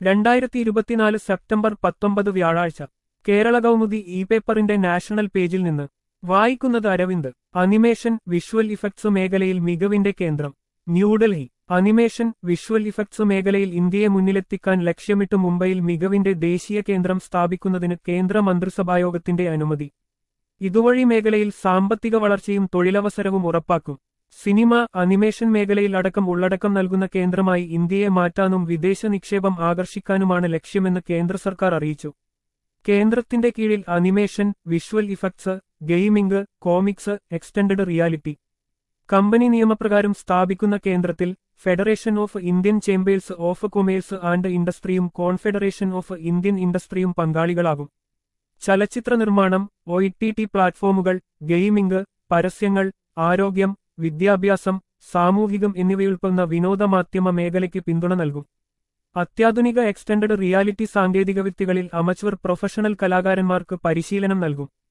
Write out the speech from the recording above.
രണ്ടായിരത്തി ഇരുപത്തിനാല് സെപ്റ്റംബർ പത്തൊമ്പത് വ്യാഴാഴ്ച കേരള കൗമുദി ഇ പേപ്പറിന്റെ നാഷണൽ പേജിൽ നിന്ന് വായിക്കുന്നത് അരവിന്ദ് അനിമേഷൻ വിഷ്വൽ ഇഫക്ട്സ് മേഖലയിൽ മികവിന്റെ കേന്ദ്രം ന്യൂഡൽഹി അനിമേഷൻ വിഷ്വൽ ഇഫക്ട്സ് മേഖലയിൽ ഇന്ത്യയെ മുന്നിലെത്തിക്കാൻ ലക്ഷ്യമിട്ട് മുംബൈയിൽ മികവിന്റെ ദേശീയ കേന്ദ്രം സ്ഥാപിക്കുന്നതിന് കേന്ദ്ര മന്ത്രിസഭായോഗത്തിന്റെ അനുമതി ഇതുവഴി മേഖലയിൽ സാമ്പത്തിക വളർച്ചയും തൊഴിലവസരവും ഉറപ്പാക്കും സിനിമ അനിമേഷൻ മേഖലയിൽ അടക്കം ഉള്ളടക്കം നൽകുന്ന കേന്ദ്രമായി ഇന്ത്യയെ മാറ്റാനും വിദേശ നിക്ഷേപം ആകർഷിക്കാനുമാണ് ലക്ഷ്യമെന്ന് കേന്ദ്ര സർക്കാർ അറിയിച്ചു കേന്ദ്രത്തിന്റെ കീഴിൽ animation visual effects gaming comics extended reality company നിയമപ്രകാരം സ്ഥാപിക്കുന്ന കേന്ദ്രത്തിൽ Federation of Indian Chambers of Commerce and ഇൻഡസ്ട്രിയും കോൺഫെഡറേഷൻ ഓഫ് ഇന്ത്യൻ ഇൻഡസ്ട്രിയും പങ്കാളികളാകും ചലച്ചിത്ര നിർമ്മാണം ഒ ടി ടി പ്ലാറ്റ്ഫോമുകൾ ഗെയിമിംഗ് പരസ്യങ്ങൾ ആരോഗ്യം വിദ്യാഭ്യാസം സാമൂഹികം എന്നിവയുൾപ്പെടുന്ന വിനോദമാധ്യമ മേഖലയ്ക്ക് പിന്തുണ നൽകും അത്യാധുനിക എക്സ്റ്റൻഡഡ് റിയാലിറ്റി സാങ്കേതികവിദ്യകളിൽ അമച്വർ പ്രൊഫഷണൽ കലാകാരന്മാർക്ക് പരിശീലനം നൽകും